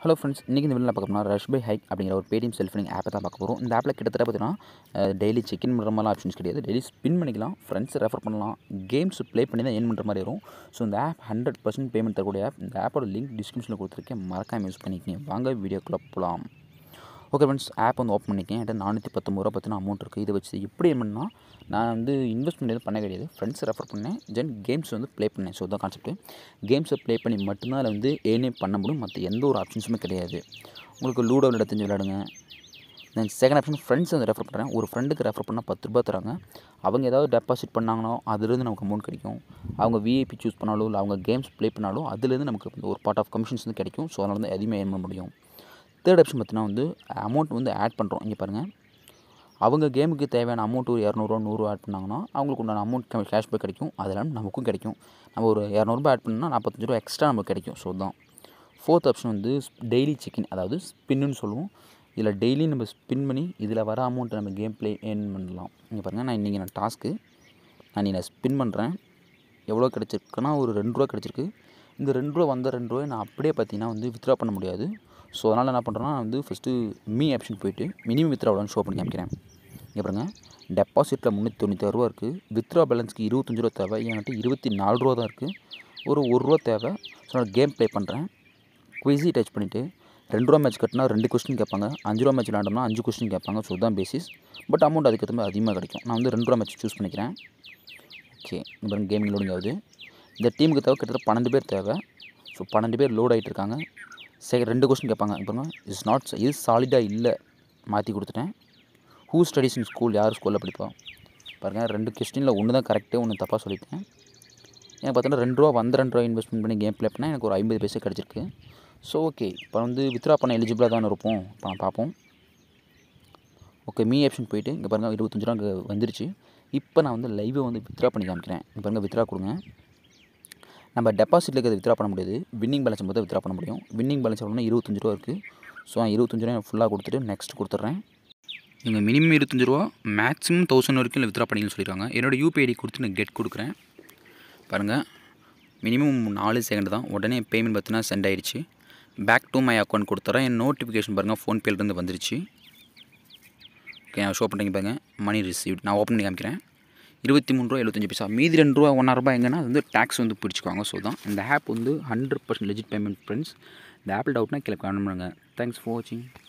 hello friends இன்றைக்கி இந்த video பார்க்க போனால் ரஷ் பை ஹைக் அப்படிங்கிற ஒரு பேடிஎம் செல்ஃபினிங் ஆப்பை தான் பார்க்க போகிறோம் இந்த ஆப்பில் கிட்டத்தட்ட பார்த்தீங்கன்னா டெய்லி செக்இன் பண்ணுற மாதிரிலாம் ஆப்ஷன்ஸ் கிடையாது டெய்லி ஸ்பின் பண்ணிக்கலாம் ஃப்ரெண்ட்ஸ் ரெஃபர் பண்ணலாம் கேம்ஸ் ப்ளே பண்ணி தான் ஏர்ன் பண்ணுற மாதிரி வரும் ஸோ இந்த ஆப் ஹண்ட்ரட் பர்சன்ட் பேமெண்ட் தரக்கூடிய ஆப் இந்த ஆப்போட லிங்க் டிஸ்கிரிப்ஷனில் கொடுத்துருக்கேன் மறக்காம யூஸ் பண்ணிக்கிங்க வாங்க வீடியோக்குள்ளே போகலாம் ஓகே ஃப்ரெண்ட்ஸ் ஆப் வந்து ஓப்பன் பண்ணிக்கேன் என்கிட்ட நானூற்றி பத்தொம்பது ரூபா பற்றின அமௌண்ட் இருக்குது இதை வச்சு எப்படி என்னன்னா நான் வந்து இன்வெஸ்ட்மெண்ட் எதுவும் பண்ண கிடையாது ஃப்ரெண்ட்ஸ் ரெஃபர் பண்ணேன் தென் கேம்ஸ் வந்து ப்ளே பண்ணேன் ஸோ தான் கான்செப்ட் கேம்ஸை ப்ளே பண்ணி மட்டும்தான் அதில் வந்து ஏனே பண்ண முடியும் மற்ற எந்த ஒரு ஆப்ஷன்ஸுமே கிடையாது உங்களுக்கு லூடோ விளையாட தெரிஞ்சு விளையாடுங்க தென் செகண்ட் ஆப்ஷன் ஃப்ரெண்ட்ஸ் வந்து ரெஃபர் பண்ணுறேன் ஒரு ஃப்ரெண்டுக்கு ரெஃபர் பண்ணால் பத்து ரூபா தராங்க அவங்க ஏதாவது டெபாசிட் பண்ணாங்களோ அதுலேருந்து நமக்கு அமௌண்ட் கிடைக்கும் அவங்க விஐபி சூஸ் பண்ணாலும் இல்லை அவங்க கேம்ஸ் ப்ளே பண்ணாலும் அதுலேருந்து நமக்கு வந்து ஒரு பார்ட் ஆஃப் கமிஷன்ஸ் வந்து கிடைக்கும் ஸோ அதனால வந்து எதுவுமே ஏர்ன் பண்ண முடியும் தேர்ட் ஆப்ஷன் பார்த்தீங்கன்னா வந்து அமௌண்ட் வந்து ஆட் பண்ணுறோம் இங்கே பாருங்கள் அவங்க கேமுக்கு தேவையான அமௌண்ட் ஒரு இரநூறுவா நூறுரூவா ஆட் பண்ணாங்கன்னா அவங்களுக்கு உண்டான அமௌண்ட் கேஷ்பேக் கிடைக்கும் அதெல்லாம் நமக்கும் கிடைக்கும் நம்ம ஒரு இரநூறுபா ஆட் பண்ணால் நாற்பத்தஞ்சு ரூபா எக்ஸ்ட்ரா நமக்கு கிடைக்கும் ஸோ தான் ஃபோர்த் ஆப்ஷன் வந்து டெய்லி செக்இன் அதாவது ஸ்பின்னு சொல்லுவோம் இதில் டெய்லி நம்ம ஸ்பின் பண்ணி இதில் வர அமௌண்ட்டை நம்ம கேம் ப்ளே ஏர்ன் பண்ணலாம் இங்கே பாருங்கள் நான் இன்றைக்கி நான் டாஸ்க்கு நான் இன்றைக்கி நான் ஸ்பின் பண்ணுறேன் எவ்வளோ கிடச்சிருக்குன்னா ஒரு ரெண்டு ரூபா கிடச்சிருக்கு இந்த ரெண்டு ரூபா வந்த ரெண்டு ரூபாய் நான் அப்படியே பார்த்தீங்கன்னா வந்து வித்ட்ரா பண்ண முடியாது ஸோ அதனால் என்ன பண்ணுறேன்னா நான் வந்து ஃபஸ்ட்டு மீ ஆப்ஷன் போயிட்டு மினிமம் வித்ரா எவ்வளோன்னு ஷோ பண்ணி காமிக்கிறேன் இங்கே பாருங்க டெபாசிட்டில் முந்நூற்றி தொண்ணூத்தாறு ரூபா இருக்குது வித்ரா பேலன்ஸ்க்கு இருபத்தஞ்சு ரூபா தேவை என்கிட்ட இருபத்தி நாலு ரூபா தான் இருக்குது ஒரு ஒரு ரூபா தேவை ஸோ நான் கேம் ப்ளே பண்ணுறேன் குவிஸி டச் பண்ணிவிட்டு ரெண்டு ரூபா மேட்ச் கட்டினா ரெண்டு கொஸ்டின் கேட்பாங்க அஞ்சு ரூபா மேட்ச் விளாண்டோம்னா அஞ்சு கொஸ்டின் கேட்பாங்க ஸோ தான் பேசிஸ் பட் அமௌண்ட் அதுக்கு மாதிரி அதிகமாக கிடைக்கும் நான் வந்து ரெண்டு ரூபா மேட்ச் சூஸ் பண்ணிக்கிறேன் ஓகே இந்த பாருங்க கேமிங் லோடிங் ஆகுது இந்த டீமுக்கு தேவை கிட்டத்தட்ட பன்னெண்டு பேர் தேவை ஸோ பன்னெண்டு பேர் லோட் ஆகிட்டு இருக்காங்க சரி ரெண்டு கொஸ்டின் கேட்பாங்க பாருங்க இஸ் நாட் இது சாலிடாக இல்லை மாற்றி கொடுத்துட்டேன் ஹூ ஸ்டடிஸ் இன் ஸ்கூல் யார் ஸ்கூலில் படிப்பா பாருங்கள் ரெண்டு கொஸ்டினில் ஒன்று தான் கரெக்டாக ஒன்று தப்பாக சொல்லிட்டேன் எனக்கு பார்த்தோன்னா ரெண்டு ரூபா வந்து ரெண்டு ரூபா இன்வெஸ்ட்மெண்ட் பண்ணி கேம் ப்ளே பண்ணால் எனக்கு ஒரு ஐம்பது பைசா கிடச்சிருக்கு ஸோ ஓகே இப்போ வந்து வித்ரா பண்ண எலிஜிபிளாக தான் இருப்போம் இப்போ நான் பார்ப்போம் ஓகே மீ ஆப்ஷன் போயிட்டு இங்கே பாருங்கள் இருபத்தஞ்சு ரூபா அங்கே வந்துருச்சு இப்போ நான் வந்து லைவை வந்து வித்ரா பண்ணி காமிக்கிறேன் இங்கே பாருங்கள் வித்ரா கொடுங்க நம்ம டெபாசிட்டில் இருக்கிறது வித்ரா பண்ண முடியாது வின்னிங் பேலன்ஸ் மட்டும் வித்ரா பண்ண முடியும் வின்னிங் பேலன்ஸ் எவ்வளோனா இருபத்தஞ்சு ரூபா இருக்குது ஸோ நான் இருபத்தஞ்சு ரூபா ஃபுல்லாக கொடுத்துட்டு நெக்ஸ்ட் கொடுத்துட்றேன் இவங்க மினிமம் இருபத்தஞ்சு ரூபா மேக்ஸிமம் தௌசண்ட் வரைக்கும் இல்லை வித்ரா பண்ணிங்கன்னு சொல்லிடுவாங்க என்னோடய யூபிஐ ஐடி கொடுத்து நான் கெட் கொடுக்குறேன் பாருங்கள் மினிமம் நாலு செகண்ட் தான் உடனே பேமெண்ட் பார்த்தீங்கன்னா சென்ட் ஆயிடுச்சு பேக் டு மை அக்கௌண்ட் கொடுத்துறேன் என் நோட்டிஃபிகேஷன் பாருங்கள் ஃபோன்பேலேருந்து வந்துருச்சு ஓகே நான் ஷோ பண்ணுறீங்க பாருங்கள் மணி ரிசீவ்ட் நான் ஓப்பன் பண்ணி காமிக்கிறேன் இருபத்தி மூணு ரூபா எழுபத்தஞ்சு பைசா மீதி ரெண்டு ரூபா ஒன்றரை ரூபாய் எங்கன்னா அது வந்து டேக்ஸ் வந்து பிடிச்சிக்குவாங்க ஸோ தான் இந்த ஆப் வந்து hundred percent legit payment friends இந்த ஆப்பிள் டவுட்னா கீழே காணும் பண்ணுங்கள் தேங்க்ஸ் ஃபார் வாட்சிங்